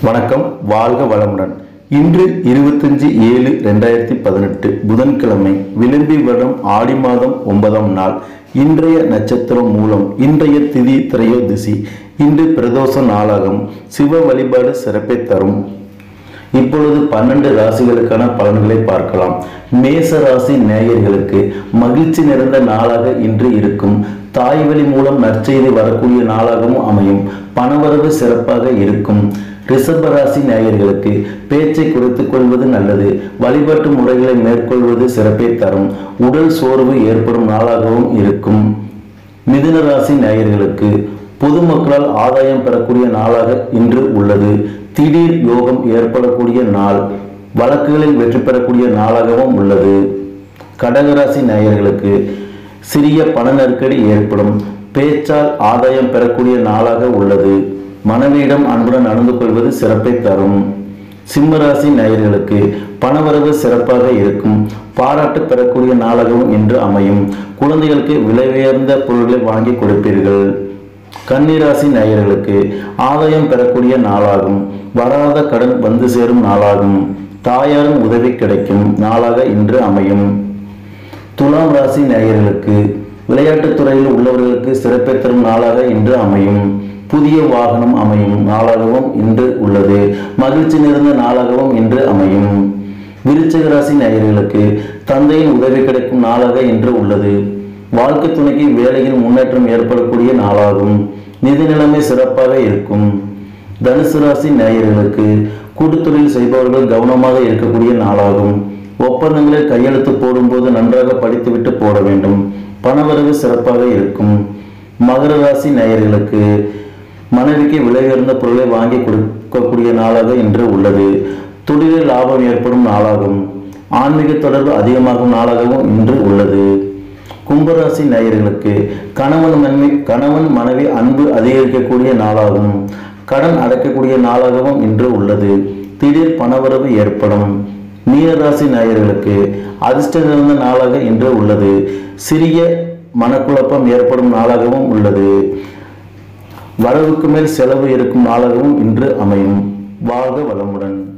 வணக்கம் வாழ்க வளமுடன் இன்று இருபத்தஞ்சு ஏழு ரெண்டாயிரத்தி பதினெட்டு புதன்கிழமை விளம்பி வருடம் ஆடி மாதம் ஒன்பதாம் நாள் இன்றைய நட்சத்திரம் மூலம் இன்றைய திதி திரையோதிசி இன்று பிரதோஷ நாளாகும் சிவ வழிபாடு சிறப்பை தரும் இப்பொழுது பன்னெண்டு ராசிகளுக்கான பலன்களை பார்க்கலாம் மேச ராசி நேயர்களுக்கு மகிழ்ச்சி நிறைந்த நாளாக இன்று இருக்கும் தாய் வழி மூலம் நற்செய்தி வரக்கூடிய நாளாகவும் அமையும் பணவரவு சிறப்பாக இருக்கும் ரிஷப ராசி நேயர்களுக்கு பேச்சை குறைத்துக் கொள்வது நல்லது வழிபாட்டு முறைகளை மேற்கொள்வது சிறப்பை தரும் உடல் சோர்வு ஏற்படும் நாளாகவும் இருக்கும் மிதுன ராசி நேயர்களுக்கு பொதுமக்களால் ஆதாயம் பெறக்கூடிய நாளாக இன்று உள்ளது திடீர் யோகம் ஏற்படக்கூடிய நாள் வழக்குகளில் வெற்றி பெறக்கூடிய நாளாகவும் உள்ளது கடகராசி நேயர்களுக்கு சிறிய பண நெருக்கடி ஏற்படும் பேச்சால் ஆதாயம் பெறக்கூடிய நாளாக உள்ளது மனைவியிடம் அன்புடன் நடந்து கொள்வது சிறப்பை தரும் சிம்மராசி நேயர்களுக்கு பணவரவு சிறப்பாக இருக்கும் பாராட்டு பெறக்கூடிய நாளாகவும் இன்று அமையும் குழந்தைகளுக்கு விலை உயர்ந்த பொருட்களை வாங்கி கொடுப்பீர்கள் கன்னிராசி நேயர்களுக்கு ஆதாயம் பெறக்கூடிய நாளாகும் வராத கடன் வந்து சேரும் நாளாகும் தாயாரும் உதவி கிடைக்கும் நாளாக இன்று அமையும் துலாம் ராசி நேயர்களுக்கு விளையாட்டுத் துறையில் உள்ளவர்களுக்கு சிறப்பை தரும் நாளாக இன்று அமையும் புதிய வாகனம் அமையும் நாளாகவும் இன்று உள்ளது மகிழ்ச்சி நிறைந்த நாளாகவும் இன்று அமையும் விருச்சிக ராசி நேயர்களுக்கு தந்தையின் உதவி கிடைக்கும் நாளாக இன்று உள்ளது வாழ்க்கை துணைக்கு வேலையில் முன்னேற்றம் ஏற்படக்கூடிய நாளாகும் நிதி நிலைமை சிறப்பாக இருக்கும் தனுசு ராசி நேயர்களுக்கு கூட்டுத்தொழில் செய்பவர்கள் கவனமாக இருக்கக்கூடிய நாளாகும் ஒப்பந்தங்களில் கையெழுத்து போடும்போது நன்றாக படித்துவிட்டு போட வேண்டும் பணவரவு சிறப்பாக இருக்கும் மகர ராசி நேயர்களுக்கு மனைவிக்கு விலை உயர்ந்த பொருளை வாங்கி கொடுக்கக்கூடிய நாளாக இன்று உள்ளது தொழிலில் லாபம் ஏற்படும் நாளாகும் ஆன்மீக தொடர்பு அதிகமாகும் நாளாகவும் இன்று உள்ளது கும்பராசி நேயர்களுக்கு கணவன் மனைவி கணவன் மனைவி அன்பு அதிகரிக்கக்கூடிய நாளாகும் கடன் அடைக்கக்கூடிய நாளாகவும் இன்று உள்ளது திடீர் பணவரவு ஏற்படும் மீனராசி நேயர்களுக்கு அதிர்ஷ்ட நிறைந்த நாளாக இன்று உள்ளது சிறிய மனக்குழப்பம் ஏற்படும் நாளாகவும் உள்ளது வரவுக்கு மேல் செலவு இருக்கும் நாளாகவும் இன்று அமையும் வாழ்க வளமுடன்